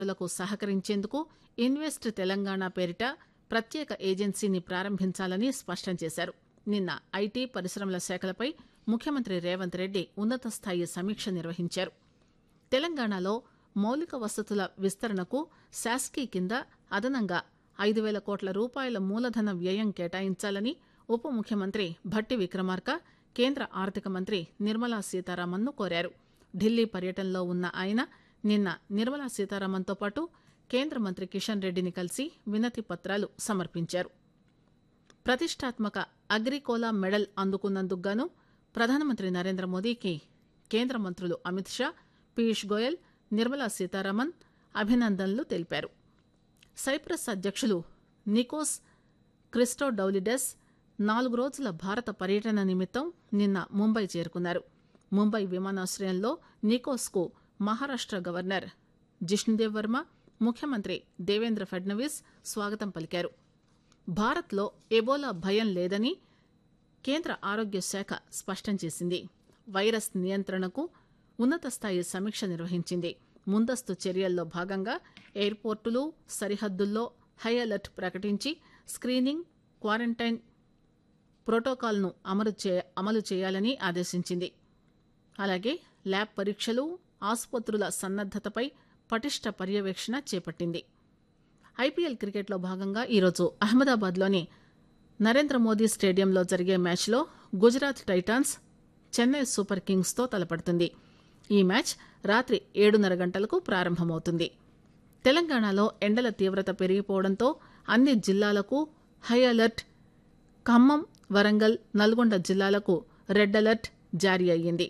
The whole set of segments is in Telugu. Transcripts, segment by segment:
లకు సహకరించేందుకు ఇన్వెస్ట్ తెలంగాణ పేరిట ప్రత్యేక ఏజెన్సీని ప్రారంభించాలని స్పష్టం చేశారు నిన్న ఐటీ పరిశ్రమల శాఖలపై ముఖ్యమంత్రి రేవంత్ రెడ్డి ఉన్నత స్థాయి సమీక్ష నిర్వహించారు తెలంగాణలో మౌలిక వసతుల విస్తరణకు శాస్కీ కింద అదనంగా ఐదు వేల కోట్ల రూపాయల మూలధన వ్యయం కేటాయించాలని ఉప ముఖ్యమంత్రి భట్టి విక్రమార్క కేంద్ర ఆర్థిక మంత్రి నిర్మలా సీతారామన్ను కోరారు ఢిల్లీ పర్యటనలో ఉన్న ఆయన నిన్న నిర్మలా సీతారామన్తో పాటు కేంద్ర మంత్రి కిషన్ రెడ్డిని కలిసి వినతి పత్రాలు సమర్పించారు ప్రతిష్టాత్మక అగ్రికోలా మెడల్ అందుకున్నందుకు గాను ప్రధానమంత్రి నరేంద్ర మోదీకి కేంద్ర మంత్రులు అమిత్ షా పీయూష్ గోయల్ నిర్మలా సీతారామన్ అభినందనలు తెలిపారు సైప్రస్ అధ్యక్షులు నికోస్ క్రిస్టోడౌలిడెస్ నాలుగు రోజుల భారత పర్యటన నిమిత్తం నిన్న ముంబై చేరుకున్నారు ముంబై విమానాశ్రయంలో నికోస్కు మహారాష్ట గవర్నర్ జిష్ణుదేవ్ వర్మ ముఖ్యమంత్రి దేవేంద్ర ఫడ్నవీస్ స్వాగతం పలికారు భారత్లో ఎబోలా భయం లేదని కేంద్ర ఆరోగ్య శాఖ స్పష్టం చేసింది వైరస్ నియంత్రణకు ఉన్నత స్థాయి సమీక్ష నిర్వహించింది ముందస్తు చర్యల్లో భాగంగా ఎయిర్పోర్టులు సరిహద్దుల్లో హై అలర్ట్ ప్రకటించి స్క్రీనింగ్ క్వారంటైన్ ప్రోటోకాల్ను అమలు చే అమలు చేయాలని ఆదేశించింది అలాగే ల్యాబ్ పరీక్షలు ఆసుపత్రుల సన్నద్దతపై పటిష్ట పర్యవేక్షణ చేపట్టింది ఐపీఎల్ క్రికెట్లో భాగంగా ఈరోజు అహ్మదాబాద్లోని నరేంద్ర మోదీ స్టేడియంలో జరిగే మ్యాచ్లో గుజరాత్ టైటాన్స్ చెన్నై సూపర్ కింగ్స్తో తలపడుతుంది ఈ మ్యాచ్ రాత్రి ఏడున్నర గంటలకు ప్రారంభమవుతుంది తెలంగాణలో ఎండల తీవ్రత పెరిగిపోవడంతో అన్ని జిల్లాలకు హై అలర్ట్ ఖమ్మం వరంగల్ నల్గొండ జిల్లాలకు రెడ్ అలర్ట్ జారీ అయ్యింది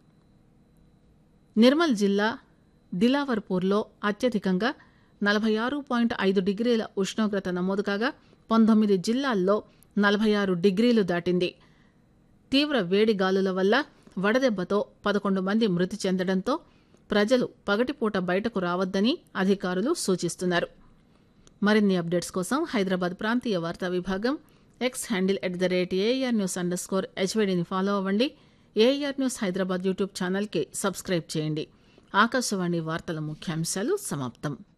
నిర్మల్ జిల్లా దిలావర్పూర్లో అత్యధికంగా నలభై ఆరు పాయింట్ ఐదు డిగ్రీల ఉష్ణోగ్రత నమోదు కాగా పంతొమ్మిది జిల్లాల్లో నలభై ఆరు డిగ్రీలు దాటింది తీవ్ర వేడి గాలుల వల్ల వడదెబ్బతో పదకొండు మంది మృతి చెందడంతో ప్రజలు పగటిపూట బయటకు రావద్దని అధికారులు సూచిస్తున్నారు మరిన్ని అప్డేట్స్ కోసం హైదరాబాద్ ప్రాంతీయ వార్తా విభాగం X handle at the rate AR news under score హెచ్వైడిని ఫాలో అవ్వండి ఏఆర్ న్యూస్ హైదరాబాద్ యూట్యూబ్ ఛానల్కి సబ్స్క్రైబ్ చేయండి ఆకాశవాణి వార్తల ముఖ్యాంశాలు సమాప్తం